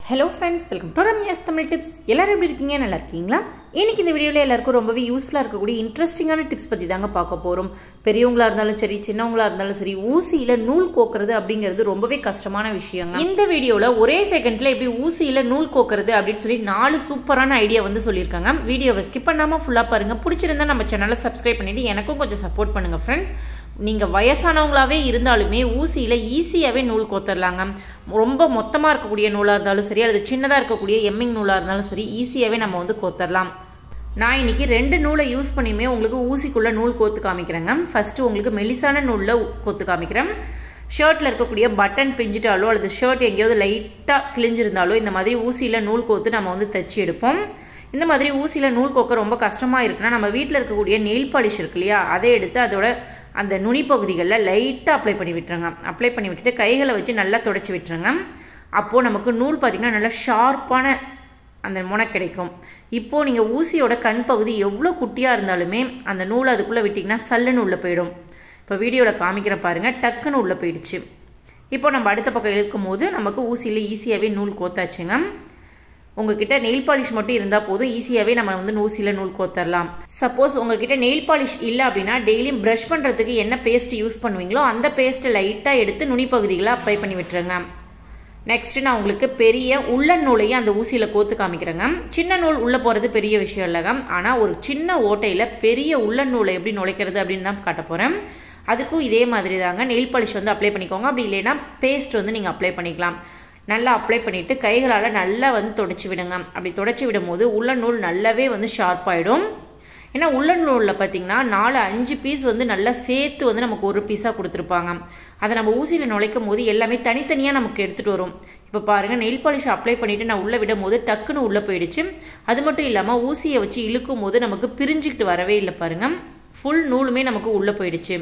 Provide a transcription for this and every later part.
hello friends welcome to Ramya's Tamil tips எல்லாரும் எப்படி இருக்கீங்க நல்லா இருக்கீங்களா இன்னைக்கு இந்த வீடியோவில் எல்லாருக்கும் ரொம்பவே யூஸ்ஃபுல்லாக இருக்கக்கூடிய இன்ட்ரெஸ்டிங்கான டிப்ஸ் பற்றி தாங்க பார்க்க போகிறோம் பெரியவங்களா இருந்தாலும் சரி சின்னவங்களா இருந்தாலும் சரி ஊசியில் நூல் கோக்குறது அப்படிங்கிறது ரொம்பவே கஷ்டமான விஷயங்க இந்த வீடியோவில் ஒரே செகண்டில் எப்படி ஊசியில் நூல் கோக்குறது அப்படின்னு சொல்லி நாலு சூப்பரான ஐடியா வந்து சொல்லியிருக்காங்க வீடியோவை ஸ்கிப் பண்ணாமல் ஃபுல்லாக பாருங்கள் பிடிச்சிருந்தா நம்ம சேனலை சப்ஸ்கிரைப் பண்ணிவிட்டு எனக்கும் கொஞ்சம் சப்போர்ட் பண்ணுங்கள் ஃப்ரெண்ட்ஸ் நீங்கள் வயசானவங்களாவே இருந்தாலுமே ஊசியில் ஈஸியாகவே நூல் கோத்தரலாங்க ரொம்ப மொத்தமாக இருக்கக்கூடிய நூலாக இருந்தாலும் சரி அல்லது சின்னதாக இருக்கக்கூடிய எம்மிங் நூலாக இருந்தாலும் சரி ஈஸியாகவே நம்ம வந்து கோத்தரலாம் நான் இன்னைக்கு ரெண்டு நூலை யூஸ் பண்ணியுமே உங்களுக்கு ஊசிக்குள்ளே நூல் கோத்து காமிக்கிறேங்க ஃபஸ்ட்டு உங்களுக்கு மெலிசான நூலில் கோத்து காமிக்கிறேன் ஷர்ட்டில் இருக்கக்கூடிய பட்டன் பிஞ்சிட்டாலோ அல்லது ஷர்ட் எங்கேயாவது லைட்டாக கிழிஞ்சிருந்தாலோ இந்த மாதிரி ஊசியில் நூல் கோத்து நம்ம வந்து தைச்சி எடுப்போம் இந்த மாதிரி ஊசியில் நூல் கோக்க ரொம்ப கஷ்டமாக இருக்குன்னா நம்ம வீட்டில் இருக்கக்கூடிய நெயில் பாலிஷ் இருக்கு இல்லையா அதை எடுத்து அதோட அந்த நுனி பகுதிகளில் லைட்டாக அப்ளை பண்ணி விட்டுருங்க அப்ளை பண்ணி விட்டுட்டு கைகளை வச்சு நல்லா தொடச்சி விட்டுருங்க அப்போது நமக்கு நூல் பார்த்திங்கன்னா நல்லா ஷார்ப்பான அந்த முனை கிடைக்கும் இப்போது நீங்கள் ஊசியோட கண் பகுதி எவ்வளோ குட்டியாக இருந்தாலுமே அந்த நூல் அதுக்குள்ளே விட்டிங்கன்னா சல்லுன்னு உள்ளே போயிடும் இப்போ வீடியோவில் காமிக்கிற பாருங்கள் டக்குன்னு உள்ளே போயிடுச்சு இப்போ நம்ம அடுத்த பக்கம் இழுக்கும் போது நமக்கு ஊசியில் ஈஸியாகவே நூல் கோத்தாச்சுங்க உங்ககிட்ட நெயில் பாலிஷ் மட்டும் இருந்தால் போதும் ஈஸியாகவே நம்ம வந்து ஊசியில் நூல் கோத்தரலாம் சப்போஸ் உங்ககிட்ட நெயில் பாலிஷ் இல்லை அப்படின்னா டெய்லியும் ப்ரஷ் பண்ணுறதுக்கு என்ன பேஸ்ட் யூஸ் பண்ணுவீங்களோ அந்த பேஸ்ட்டை லைட்டாக எடுத்து நுனி பகுதிகளை அப்ளை பண்ணி விட்டுருங்க நெக்ஸ்ட் நான் உங்களுக்கு பெரிய உள்ளன் நூலையும் அந்த ஊசியில் கோத்து காமிக்கிறேங்க சின்ன நூல் உள்ளே போகிறது பெரிய விஷயம் இல்லைங்க ஆனால் ஒரு சின்ன ஓட்டையில் பெரிய உள்ளன் நூலை எப்படி நுழைக்கிறது அப்படின்னு தான் காட்ட போகிறேன் அதுக்கும் இதே மாதிரி தாங்க நெயில் பாலிஷ் வந்து அப்ளை பண்ணிக்கோங்க அப்படி இல்லைன்னா பேஸ்ட் வந்து நீங்கள் அப்ளை பண்ணிக்கலாம் நல்லா அப்ளை பண்ணிவிட்டு கைகளால் நல்லா வந்து தொடச்சி விடுங்க அப்படி தொடச்சி விடும் போது உள்ள நூல் நல்லாவே வந்து ஷார்ப்பாயிடும் ஏன்னா உள்ள நூலில் பார்த்தீங்கன்னா நாலு அஞ்சு பீஸ் வந்து நல்லா சேர்த்து வந்து நமக்கு ஒரு பீஸாக கொடுத்துருப்பாங்க அதை நம்ம ஊசியில் நுழைக்கும் போது எல்லாமே தனித்தனியாக நமக்கு எடுத்துகிட்டு வரும் இப்போ பாருங்கள் நெயில் பாலிஷ் அப்ளை பண்ணிவிட்டு நான் உள்ளே விடும் போது டக்குன்னு உள்ளே போயிடுச்சு அது மட்டும் இல்லாமல் ஊசியை வச்சு இழுக்கும் போது நமக்கு பிரிஞ்சுக்கிட்டு வரவே இல்லை பாருங்கள் ஃபுல் நூலுமே நமக்கு உள்ளே போயிடுச்சு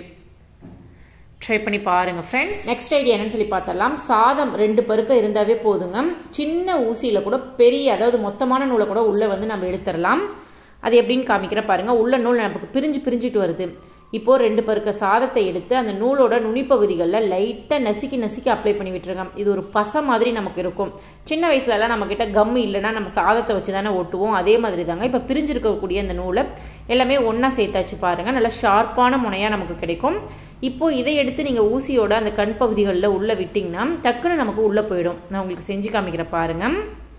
ட்ரை பண்ணி பாருங்கள் ஃப்ரெண்ட்ஸ் நெக்ஸ்ட் ஐடியா என்னன்னு சொல்லி பார்த்தரலாம் சாதம் ரெண்டு பருக்க இருந்தாவே போதுங்க சின்ன ஊசியில் கூட பெரிய அதாவது மொத்தமான நூலை கூட உள்ளே வந்து நம்ம எடுத்துடலாம் அது எப்படின்னு காமிக்கிற பாருங்கள் உள்ள நூல் நமக்கு பிரிஞ்சு பிரிஞ்சுட்டு வருது இப்போது ரெண்டு பருக்க சாதத்தை எடுத்து அந்த நூலோட நுனிப்பகுதிகளில் லைட்டாக நசுக்கி நசுக்கி அப்ளை பண்ணி விட்டுருங்க இது ஒரு பசை மாதிரி நமக்கு இருக்கும் சின்ன வயசுலலாம் நம்மக்கிட்ட கம் இல்லைன்னா நம்ம சாதத்தை வச்சு தானே ஒட்டுவோம் அதே மாதிரி தாங்க இப்போ பிரிஞ்சிருக்கக்கூடிய அந்த நூலை எல்லாமே ஒன்றா சேர்த்தாச்சு பாருங்கள் நல்லா ஷார்ப்பான முனையாக நமக்கு கிடைக்கும் இப்போது இதை எடுத்து நீங்கள் ஊசியோட அந்த கண் பகுதிகளில் உள்ளே விட்டிங்கன்னா டக்குன்னு நமக்கு உள்ளே போயிடும் நான் உங்களுக்கு செஞ்சு காமிக்கிற பாருங்கள்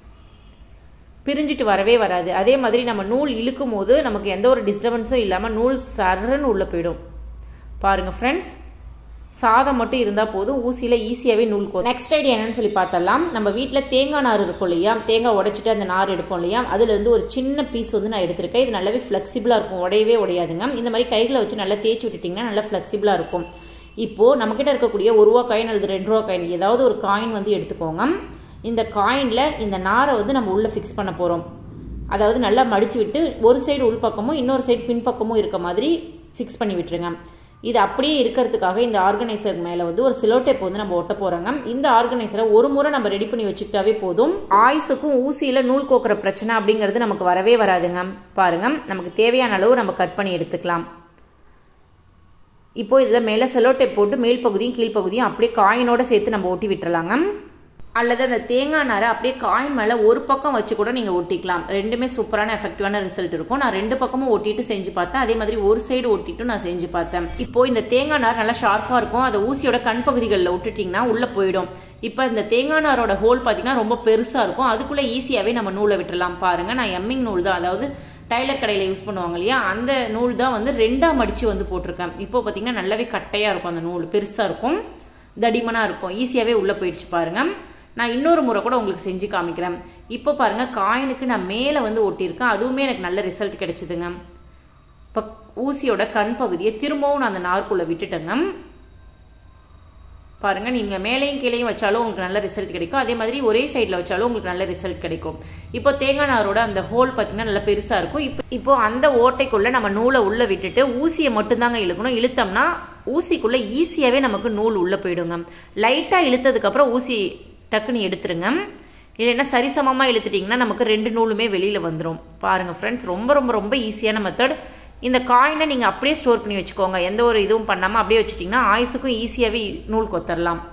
பிரிஞ்சுட்டு வரவே வராது அதே மாதிரி நம்ம நூல் இழுக்கும் போது நமக்கு எந்த ஒரு டிஸ்டர்பன்ஸும் இல்லாமல் நூல் சரன்னு உள்ளே போயிடும் பாருங்கள் ஃப்ரெண்ட்ஸ் சாதம் மட்டும் இருந்தால் போதும் ஊசியில் ஈஸியாகவே நூல் கோ நெக்ஸ்ட் ஐடியா என்னன்னு சொல்லி பார்த்தலாம் நம்ம வீட்டில் தேங்காய் நார் இருக்கும் இல்லையா தேங்காய் உடைச்சிட்டு அந்த நார் எடுப்போம் இல்லையா அதுலேருந்து ஒரு சின்ன பீஸ் வந்து நான் எடுத்திருக்கேன் இது நல்லாவே ஃப்ளெக்சிபிளாக இருக்கும் உடையவே உடையாதுங்க இந்த மாதிரி கைகளை வச்சு நல்லா தேய்ச்சி விட்டுட்டிங்கன்னா நல்லா ஃப்ளெக்சிபிளாக இருக்கும் இப்போது நம்மக்கிட்ட இருக்கக்கூடிய ஒரு ரூபா காயின் அல்லது ரெண்டு ரூபா காயின் ஏதாவது ஒரு காயின் வந்து எடுத்துக்கோங்க இந்த காயினில் இந்த நாரை வந்து நம்ம உள்ளே ஃபிக்ஸ் பண்ண போகிறோம் அதாவது நல்லா மடித்து விட்டு ஒரு சைடு உள்பக்கமும் இன்னொரு சைடு பின்பக்கமும் இருக்க மாதிரி ஃபிக்ஸ் பண்ணி விட்டுருங்க இது அப்படியே இருக்கிறதுக்காக இந்த ஆர்கனைசர் மேலே வந்து ஒரு சிலோ டேப் வந்து நம்ம ஒட்ட போகிறோங்க இந்த ஆர்கனைசரை ஒரு முறை நம்ம ரெடி பண்ணி வச்சுக்கிட்டாவே போதும் ஆயுசுக்கும் ஊசியில் நூல் கோக்குற பிரச்சனை அப்படிங்கிறது நமக்கு வரவே வராதுங்க பாருங்கள் நமக்கு தேவையான அளவு நம்ம கட் பண்ணி எடுத்துக்கலாம் இப்போ இதில் மேலே செலோ டேப் போட்டு மேல் பகுதியும் கீழ்ப்பகுதியும் அப்படியே காயினோட சேர்த்து நம்ம ஒட்டி விட்டுறலாங்க அல்லது அந்த தேங்காய் நாரை அப்படியே காயின் மேலே ஒரு பக்கம் வச்சு கூட நீங்கள் ஒட்டிக்கலாம் ரெண்டுமே சூப்பரான எஃபெக்டிவான ரிசல்ட் இருக்கும் நான் ரெண்டு பக்கமும் ஒட்டிட்டு செஞ்சு பார்த்தேன் அதே மாதிரி ஒரு சைடு ஒட்டிட்டு நான் செஞ்சு பார்த்தேன் இப்போ இந்த தேங்காய் நார் நல்லா ஷார்ப்பாக இருக்கும் அதை ஊசியோட கண் பகுதிகளில் விட்டுட்டிங்கன்னா உள்ளே போயிடும் இப்போ இந்த தேங்காய் நாரோட ஹோல் பார்த்தீங்கன்னா ரொம்ப பெருசாக இருக்கும் அதுக்குள்ளே ஈஸியாகவே நம்ம நூலை விட்டுறலாம் பாருங்கள் நான் எம்மிங் நூல் தான் அதாவது டைலர் கடையில் யூஸ் பண்ணுவாங்க இல்லையா அந்த நூல் தான் வந்து ரெண்டாக மடித்து வந்து போட்டிருக்கேன் இப்போ பார்த்தீங்கன்னா நல்லாவே கட்டையாக இருக்கும் அந்த நூல் பெருசாக இருக்கும் தடிமனாக இருக்கும் ஈஸியாகவே உள்ளே போயிடுச்சு பாருங்கள் நான் இன்னொரு முறை கூட உங்களுக்கு செஞ்சு காமிக்கிறேன் இப்போ பாருங்கள் காயினுக்கு நான் மேலே வந்து ஒட்டியிருக்கேன் அதுவுமே எனக்கு நல்ல ரிசல்ட் கிடைச்சிதுங்க இப்போ ஊசியோட கண் பகுதியை திரும்பவும் நான் அந்த நார்க்குள்ளே விட்டுட்டேங்க பாருங்கள் நீங்கள் மேலேயும் கீழேயும் வச்சாலும் உங்களுக்கு நல்ல ரிசல்ட் கிடைக்கும் அதே மாதிரி ஒரே சைடில் வச்சாலும் உங்களுக்கு நல்ல ரிசல்ட் கிடைக்கும் இப்போ தேங்காய் நாரோட அந்த ஹோல் பார்த்தீங்கன்னா நல்லா பெருசாக இருக்கும் இப்போ இப்போ அந்த ஓட்டைக்குள்ளே நம்ம நூலை உள்ளே விட்டுட்டு ஊசியை மட்டும்தாங்க இழுக்கணும் இழுத்தோம்னா ஊசிக்குள்ளே ஈஸியாகவே நமக்கு நூல் உள்ளே போயிடுங்க லைட்டாக இழுத்ததுக்கப்புறம் ஊசி டக்குன்னு எடுத்துருங்க இல்லைன்னா சரிசமமாக இழுத்துட்டிங்கன்னா நமக்கு ரெண்டு நூலுமே வெளியில் வந்துடும் பாருங்கள் ஃப்ரெண்ட்ஸ் ரொம்ப ரொம்ப ரொம்ப ஈஸியான மெத்தட் இந்த காயினை நீங்கள் அப்படியே ஸ்டோர் பண்ணி வச்சுக்கோங்க எந்த ஒரு இதுவும் பண்ணாமல் அப்படியே வச்சுட்டிங்கன்னா ஆயுசுக்கும் ஈஸியாகவே நூல் கொத்தரலாம்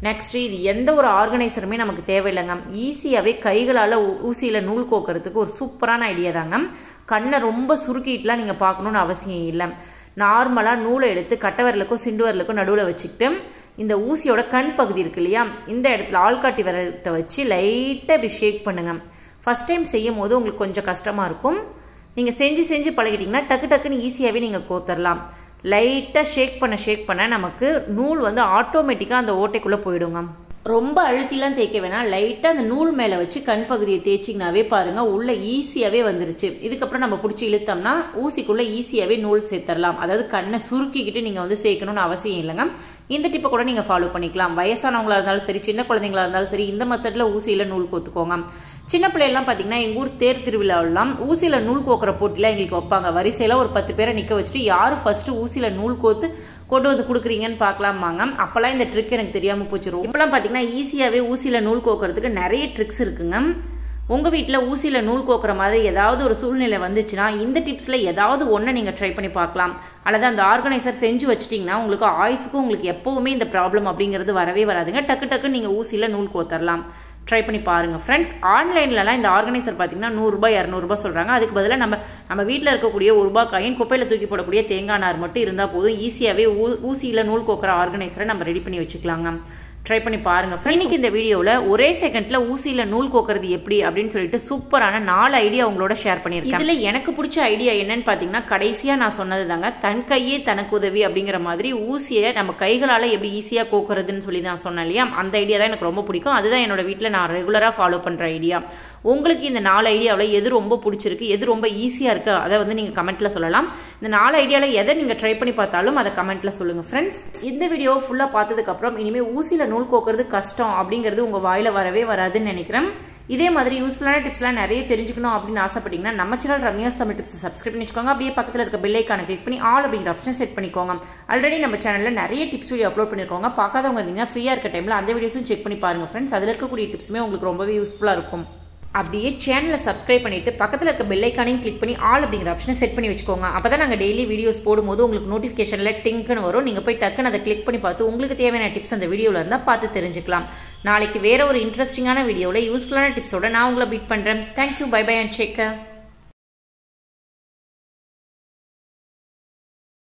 நெக்ஸ்ட் இது எந்த ஒரு ஆர்கனைசருமே நமக்கு தேவையில்லைங்க ஈஸியாகவே கைகளால் ஊசியில் நூல் கோக்கிறதுக்கு ஒரு சூப்பரான ஐடியா தாங்க கண்ணை ரொம்ப சுருக்கிட்டுலாம் நீங்கள் பார்க்கணுன்னு அவசியம் இல்லை நார்மலாக நூலை எடுத்து கட்டவரலுக்கும் சிண்டு வரலுக்கும் நடுவில் வச்சுக்கிட்டு இந்த ஊசியோட கண் பகுதி இருக்கு இல்லையா இந்த இடத்துல ஆள்காட்டி விரல்கிட்ட வச்சு லைட்டாக இப்படி ஷேக் பண்ணுங்க ஃபஸ்ட் டைம் செய்யும் போது உங்களுக்கு கொஞ்சம் கஷ்டமாக இருக்கும் நீங்கள் செஞ்சு செஞ்சு பழகிட்டிங்கன்னா டக்கு டக்குன்னு ஈஸியாகவே நீங்கள் கோத்தரலாம் லைட்டாக ஷேக் பண்ண ஷேக் பண்ண நமக்கு நூல் வந்து ஆட்டோமேட்டிக்காக அந்த ஓட்டைக்குள்ளே போயிடுங்க ரொம்ப அழுத்திலாம் தேய்க்க வேணாம் லைட்டாக அந்த நூல் மேலே வச்சு கண் பகுதியை தேய்ச்சிங்கனாவே பாருங்கள் உள்ளே ஈஸியாகவே வந்துருச்சு இதுக்கப்புறம் நம்ம பிடிச்சி இழுத்தோம்னா ஊசிக்குள்ளே ஈஸியாகவே நூல் சேர்த்துடலாம் அதாவது கண்ணை சுருக்கிக்கிட்டு நீங்கள் வந்து சேர்க்கணும்னு அவசியம் இல்லைங்க இந்த டிப்பை கூட நீங்கள் ஃபாலோ பண்ணிக்கலாம் வயசானவங்களா இருந்தாலும் சரி சின்ன குழந்தைங்களா இருந்தாலும் சரி இந்த மெத்தடில் ஊசியில் நூல் கோத்துக்கோங்க சின்ன பிள்ளைகள்லாம் பார்த்தீங்கன்னா எங்கள் ஊர் தேர் திருவிழாவெல்லாம் ஊசியில் நூல் கோக்குற போட்டிலாம் எங்களுக்கு வைப்பாங்க வரிசையில் ஒரு பத்து பேரை நிற்க வச்சுட்டு யார் ஃபஸ்ட்டு ஊசியில் நூல் கோத்து கொண்டு வந்து கொடுக்குறீங்கன்னு பார்க்கலாமாங்க அப்போல்லாம் இந்த ட்ரிக் எனக்கு தெரியாமல் போச்சிரும் இப்போலாம் பார்த்தீங்கன்னா ஈஸியாகவே ஊசியில் நூல் கோக்கிறதுக்கு நிறைய ட்ரிக்ஸ் இருக்குங்க உங்கள் வீட்டில் ஊசியில் நூல் கோக்குற மாதிரி ஏதாவது ஒரு சூழ்நிலை வந்துச்சுன்னா இந்த டிப்ஸில் ஏதாவது ஒன்றை நீங்கள் ட்ரை பண்ணி பார்க்கலாம் அல்லது அந்த ஆர்கனைசர் செஞ்சு வச்சிட்டிங்கன்னா உங்களுக்கு ஆயுஸுக்கும் உங்களுக்கு எப்போவுமே இந்த ப்ராப்ளம் அப்படிங்கிறது வரவே வராதுங்க டக்கு டக்கு நீங்கள் ஊசியில் நூல் கோத்தரலாம் ட்ரை பண்ணி பாருங்கள் ஃப்ரெண்ட்ஸ் ஆன்லைன்லலாம் இந்த ஆர்கனைசர் பார்த்தீங்கன்னா நூறுரூபா இரநூறுபா சொல்கிறாங்க அதுக்கு பதிலாக நம்ம நம்ம வீட்டில் இருக்கக்கூடிய ஒரு ரூபா காயின் குப்பையில் தூக்கி போடக்கூடிய தேங்காய் நார் மட்டும் இருந்தால் போதும் ஈஸியாகவே ஊ ஊசியில் நூல் கோக்குற ஆர்கனைசரை நம்ம ரெடி பண்ணி வச்சுக்கலாங்க ட்ரை பண்ணி பாருங்க இன்னைக்கு இந்த வீடியோவில் ஒரே செகண்ட்ல ஊசியில் நூல் கோக்கிறது எப்படி அப்படின்னு சொல்லிட்டு சூப்பரான நாலு ஐடியா உங்களோட ஷேர் பண்ணியிருக்கேன் இதில் எனக்கு பிடிச்ச ஐடியா என்னன்னு பார்த்தீங்கன்னா கடைசியாக நான் சொன்னது தாங்க தன் கையே தனக்கு உதவி அப்படிங்கிற மாதிரி ஊசியை நம்ம கைகளால் எப்படி ஈஸியாக கோக்குறதுன்னு சொல்லி நான் சொன்னேன் இல்லையா அந்த ஐடியா தான் எனக்கு ரொம்ப பிடிக்கும் அதுதான் என்னோட வீட்டில் நான் ரெகுலராக ஃபாலோ பண்ணுற ஐடியா உங்களுக்கு இந்த நாலு ஐடியாவில் எது ரொம்ப பிடிச்சிருக்கு எது ரொம்ப ஈஸியாக இருக்குது அதை வந்து நீங்கள் கமெண்ட்டில் சொல்லலாம் இந்த நாலு ஐடியாவில் எதை நீங்கள் ட்ரை பண்ணி பார்த்தாலும் அதை கமெண்ட்டில் சொல்லுங்கள் ஃப்ரெண்ட்ஸ் இந்த வீடியோ ஃபுல்லாக பார்த்ததுக்கப்புறம் இனிமேல் ஊசியில் நூல் கோக்கிறது கஷ்டம் அப்படிங்கிறது உங்கள் வாயில் வரவே வராதுன்னு நினைக்கிறேன் இதே மாதிரி யூஸ்ஃபுல்லான டிப்ஸ்லாம் நிறைய தெரிஞ்சுக்கணும் அப்படின்னு ஆசைப்பட்டீங்கன்னா நம்ம channel Ramya's Tamil tips subscribe பண்ணி வச்சுக்கோங்க அப்படியே பக்கத்தில் இருக்க பெல் ஐக்கானை கிளிக் பண்ணி ஆல் அப்படிங்கிற ஆப்ஷன் செட் பண்ணிக்கோங்க ஆல்ரெடி நம்ம சேனலில் நிறைய டிப்ஸ் வீடியோ அப்லோட் பண்ணியிருக்கோங்க பார்க்காதவங்க இருந்தீங்கன்னா ஃப்ரீயாக இருக்க டைமில் அந்த வீடியோஸும் செக் பண்ணி பாருங்கள் ஃப்ரெண்ட்ஸ் அதில் இருக்கக்கூடிய டிப்ஸுமே உங்களுக்கு ரொம்பவே யூஸ்ஃபுல்லாக இருக்கும் அப்படியே சேனலை சப்ஸ்கிரைப் பண்ணிட்டு பக்கத்தில் இருக்க பெல் ஐக்கானையும் கிளிக் பண்ணி ஆல் அப்படிங்கிற ஆப்ஷனை செட் பண்ணி வச்சுக்கோங்க அப்போ தான் நாங்கள் டெய்லி வீடியோஸ் போடும்போது உங்களுக்கு நோட்டிஃபிகேஷனில் டிங்க்னு வரும் நீங்கள் போய் டக்குன்னு அதை கிளிக் பண்ணி பார்த்து உங்களுக்கு தேவையான டிப்ஸ் அந்த வீடியோவில் இருந்தால் பார்த்து தெரிஞ்சுக்கலாம் நாளைக்கு வேற ஒரு இன்ட்ரெஸ்டிங்கான வீடியோவில் யூஸ்ஃபுல்லான டிப்ஸோட நான் உங்களை பீட் பண்ணுறேன் thank you bye bye and shaker